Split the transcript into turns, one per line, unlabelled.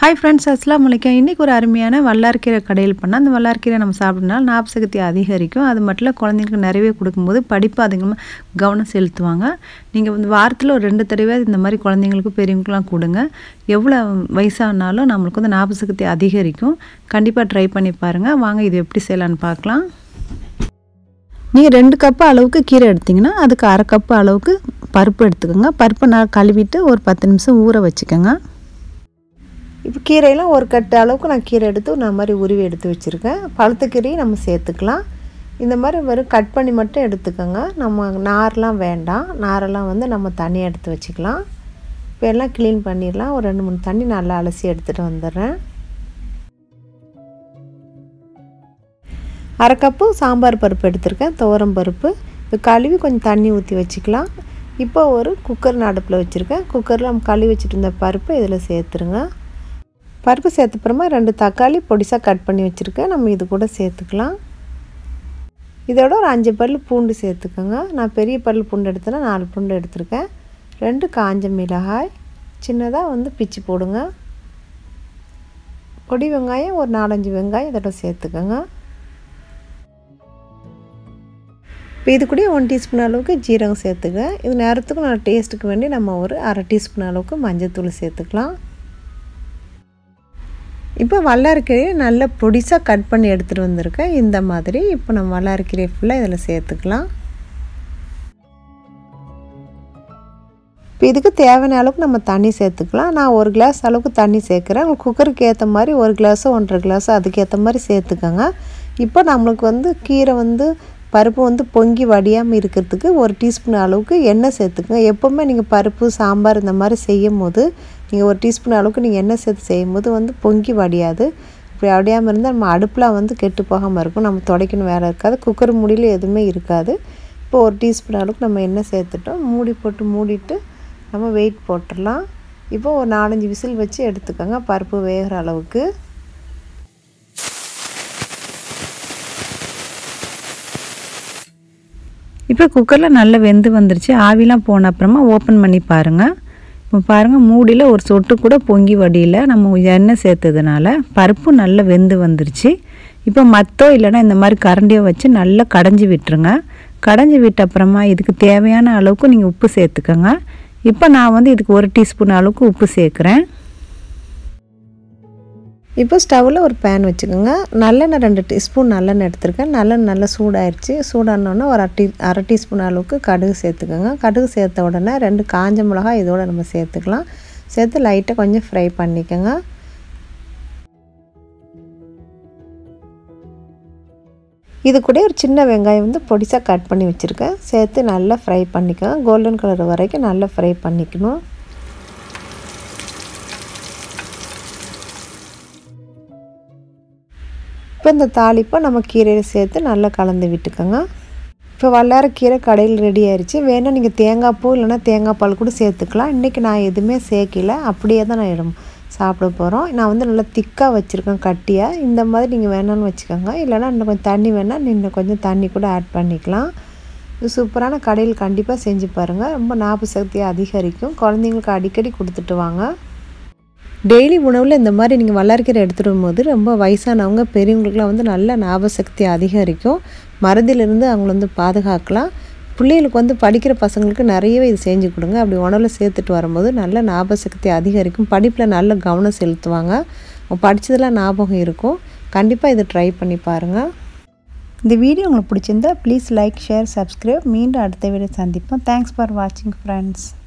hi friends அஸ்லாம் வலைக்கம் இன்றைக்கி ஒரு அருமையான வல்லார்க்கீரை கடையில் பண்ணால் அந்த வல்லார்க்கீரை நம்ம சாப்பிட்றதுனால ஞாபகசக்தி அதிகரிக்கும் அது மட்டும் இல்லை குழந்தைங்களுக்கு நிறையவே கொடுக்கும்போது படிப்பு அதிகமாக கவனம் செலுத்துவாங்க நீங்கள் வந்து வாரத்தில் ஒரு ரெண்டு தடவை இந்த மாதிரி குழந்தைங்களுக்கு பெரியவங்களுக்குலாம் கொடுங்க எவ்வளோ வயசானாலும் நம்மளுக்கு வந்து ஞாபகசக்தி அதிகரிக்கும் கண்டிப்பாக ட்ரை பண்ணி பாருங்கள் வாங்க இது எப்படி செய்யலான்னு பார்க்கலாம் நீங்கள் ரெண்டு கப்பு அளவுக்கு கீரை எடுத்திங்கன்னா அதுக்கு அரை கப்பு அளவுக்கு பருப்பு எடுத்துக்கோங்க பருப்பை நான் கழுவிட்டு ஒரு பத்து நிமிஷம் ஊற வச்சுக்கோங்க
இப்போ கீரையெல்லாம் ஒரு கட்டு அளவுக்கு நான் கீரை எடுத்து நான் மாதிரி உருவி எடுத்து வச்சுருக்கேன் பழுத்த கீரையும் நம்ம சேர்த்துக்கலாம் இந்த மாதிரி வெறும் கட் பண்ணி மட்டும் எடுத்துக்கோங்க நம்ம நார்லாம் வேண்டாம் நாரெல்லாம் வந்து நம்ம தனியாக எடுத்து வச்சுக்கலாம் இப்போ எல்லாம் க்ளீன் பண்ணிடலாம் ஒரு ரெண்டு மூணு தண்ணி நல்லா அலசி எடுத்துகிட்டு வந்துடுறேன் அரை கப்பு சாம்பார் பருப்பு எடுத்திருக்கேன் துவரம் பருப்பு இப்போ கழுவி கொஞ்சம் தண்ணி ஊற்றி வச்சுக்கலாம் இப்போ ஒரு குக்கர் அடுப்பில் வச்சுருக்கேன் குக்கரில் நம்ம கழுவி வச்சுட்டு இருந்த பருப்பு இதில் சேர்த்துருங்க பருப்பு சேர்த்துப்புறமா ரெண்டு தக்காளி பொடிசாக கட் பண்ணி வச்சுருக்கேன் நம்ம இது கூட சேர்த்துக்கலாம் இதோட ஒரு அஞ்சு பல் பூண்டு சேர்த்துக்கோங்க நான் பெரிய பல் பூண்டு எடுத்தேன்னா நாலு பூண்டு எடுத்திருக்கேன் ரெண்டு காஞ்ச மிளகாய் சின்னதாக வந்து பிச்சு போடுங்க பொடி வெங்காயம் ஒரு நாலஞ்சு வெங்காயம் இதோட சேர்த்துக்கோங்க இப்போ இது கூட ஒன் டீஸ்பூன் அளவுக்கு ஜீரகம் சேர்த்துக்க இது நேரத்துக்கு நான் டேஸ்ட்டுக்கு வேண்டி நம்ம ஒரு அரை டீஸ்பூன் அளவுக்கு மஞ்சள் சேர்த்துக்கலாம் இப்போ வல்லாரக்கீரையை நல்லா பொடிசாக கட் பண்ணி எடுத்துகிட்டு வந்திருக்கேன் இந்த மாதிரி இப்போ நம்ம வல்லாரக்கீரையை ஃபுல்லாக இதில் சேர்த்துக்கலாம் இப்போ இதுக்கு தேவையான அளவுக்கு நம்ம தண்ணி சேர்த்துக்கலாம் நான் ஒரு கிளாஸ் அளவுக்கு தண்ணி சேர்க்குறேன் உங்கள் குக்கருக்கு ஏற்ற மாதிரி ஒரு கிளாஸோ ஒன்றரை கிளாஸோ அதுக்கேற்ற மாதிரி சேர்த்துக்கோங்க இப்போ நம்மளுக்கு வந்து கீரை வந்து பருப்பு வந்து பொங்கி வடியாமல் இருக்கிறதுக்கு ஒரு டீஸ்பூன் அளவுக்கு எண்ணெய் சேர்த்துக்கோங்க எப்போவுமே நீங்கள் பருப்பு சாம்பார் இந்த மாதிரி செய்யும் போது நீங்கள் ஒரு டீஸ்பூன் அளவுக்கு நீங்கள் எண்ணெய் சேர்த்து செய்யும் போது வந்து பொங்கி வடியாது இப்படி வடியாமல் இருந்தால் நம்ம அடுப்பில் வந்து கெட்டு போகாமல் இருக்கும் நம்ம துடைக்கணும் வேலை இருக்காது குக்கர் மூடியில் எதுவுமே இருக்காது இப்போ ஒரு டீஸ்பூன் அளவுக்கு நம்ம எண்ணெய் சேர்த்துட்டோம் மூடி போட்டு மூடிட்டு நம்ம வெயிட் போட்டுடலாம் இப்போ ஒரு நாலஞ்சு விசில் வச்சு எடுத்துக்கோங்க பருப்பு வேகிற அளவுக்கு
இப்போ குக்கரில் நல்லா வெந்து வந்துருச்சு ஆவிலாம் போன அப்புறமா ஓப்பன் பண்ணி பாருங்கள் இப்போ பாருங்கள் மூடியில் ஒரு சொட்டு கூட பொங்கி வடியில் நம்ம எண்ணெய் சேர்த்ததுனால பருப்பு நல்லா வெந்து வந்துருச்சு இப்போ மத்தோ இல்லைன்னா இந்த மாதிரி கரண்டியை வச்சு நல்லா கடைஞ்சி விட்டுருங்க கடைஞ்சி விட்ட அப்புறமா இதுக்கு தேவையான அளவுக்கு நீங்கள் உப்பு சேர்த்துக்கோங்க இப்போ நான் வந்து இதுக்கு ஒரு டீஸ்பூன் அளவுக்கு உப்பு சேர்க்குறேன்
இப்போ ஸ்டவ்வில் ஒரு பேன் வச்சுக்கோங்க நல்லெண்ணெய் ரெண்டு டீஸ்பூன் நல்லெண்ணெய் எடுத்துருக்கேன் நல்லெண்ணெய் நல்லா சூடாயிடுச்சு சூடானோடனே ஒரு டீ அரை டீஸ்பூன் அளவுக்கு கடுகு சேர்த்துக்கோங்க கடுகு சேர்த்த உடனே ரெண்டு காஞ்ச மிளகா இதோட நம்ம சேர்த்துக்கலாம் சேர்த்து லைட்டாக கொஞ்சம் ஃப்ரை பண்ணிக்கோங்க இது கூட ஒரு சின்ன வெங்காயம் வந்து பொடிசாக கட் பண்ணி வச்சுருக்கேன் சேர்த்து நல்லா ஃப்ரை பண்ணிக்கோங்க கோல்டன் கலர் வரைக்கும் நல்லா ஃப்ரை பண்ணிக்கணும் இப்போ இந்த தாளிப்பை நம்ம கீரையில் சேர்த்து நல்லா கலந்து விட்டுக்கோங்க இப்போ வல்லார கீரை கடையில் ரெடி ஆயிடுச்சு வேணால் நீங்கள் தேங்காய் பூ இல்லைனா தேங்காய் பால் கூட சேர்த்துக்கலாம் இன்றைக்கி நான் எதுவுமே சேர்க்கல அப்படியே தான் நான் சாப்பிட போகிறோம் நான் வந்து நல்லா திக்காக வச்சுருக்கேன் கட்டியாக இந்த மாதிரி நீங்கள் வேணாலும் வச்சுக்கோங்க இல்லைனா இன்னும் கொஞ்சம் தண்ணி வேணால் இன்னும் கொஞ்சம் தண்ணி கூட ஆட் பண்ணிக்கலாம் இது சூப்பரான கடையில் கண்டிப்பாக செஞ்சு பாருங்கள் ரொம்ப ஞாபக சக்தியை அதிகரிக்கும் குழந்தைங்களுக்கு அடிக்கடி கொடுத்துட்டு வாங்க டெய்லி உணவில் இந்த மாதிரி நீங்கள் வளர்க்கிற எடுத்துகிட்டு வரும்போது ரொம்ப வயசானவங்க பெரியவங்களுக்குலாம் வந்து நல்ல ஞாபகசக்தி அதிகரிக்கும் மருந்திலிருந்து அவங்கள வந்து பாதுகாக்கலாம் பிள்ளைகளுக்கு வந்து படிக்கிற பசங்களுக்கு நிறையவே இது செஞ்சு கொடுங்க அப்படி உணவில் சேர்த்துட்டு வரும்போது நல்ல ஞாபகசக்தி அதிகரிக்கும் படிப்பில் நல்ல கவனம் செலுத்துவாங்க படித்ததெல்லாம் ஞாபகம் இருக்கும் கண்டிப்பாக இதை ட்ரை பண்ணி பாருங்கள்
இந்த வீடியோ உங்களுக்கு பிடிச்சிருந்தா ப்ளீஸ் லைக் ஷேர் சப்ஸ்கிரைப் மீண்டும் அடுத்த வீடியோ சந்திப்போம் தேங்க்ஸ் ஃபார் வாட்சிங் ஃப்ரெண்ட்ஸ்